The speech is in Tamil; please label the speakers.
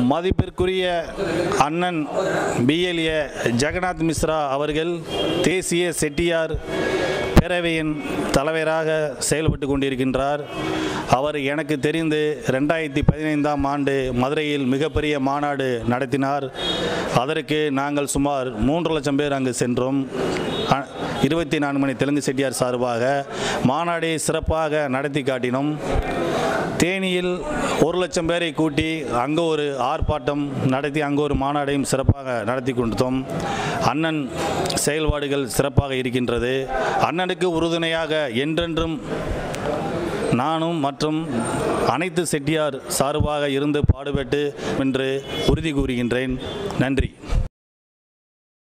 Speaker 1: மதிப்பிற்குரிய அண்ணன் பிஎல்ஏ ஜெகநாத் மிஸ்ரா அவர்கள் தேசிய செட்டியார் பேரவையின் தலைவராக செயல்பட்டு கொண்டிருக்கின்றார் அவர் எனக்கு தெரிந்து ரெண்டாயிரத்தி பதினைந்தாம் ஆண்டு மதுரையில் மிகப்பெரிய மாநாடு நடத்தினார் அதற்கு நாங்கள் சுமார் மூன்று லட்சம் பேர் அங்கு சென்றோம் அ- இருபத்தி நான்கு மணி தெலுங்கு செட்டியார் சார்பாக மாநாடை சிறப்பாக நடத்தி காட்டினோம் தேனியில் ஒரு லட்சம் பேரை கூட்டி அங்கே ஒரு ஆர்ப்பாட்டம் நடத்தி அங்கே ஒரு மாநாடையும் சிறப்பாக நடத்தி கொடுத்தோம் அண்ணன் செயல்பாடுகள் சிறப்பாக இருக்கின்றது அண்ணனுக்கு உறுதுணையாக என்றென்றும் நானும் மற்றும் அனைத்து செட்டியார் சார்பாக இருந்து பாடுபட்டு என்று உறுதி கூறுகின்றேன் நன்றி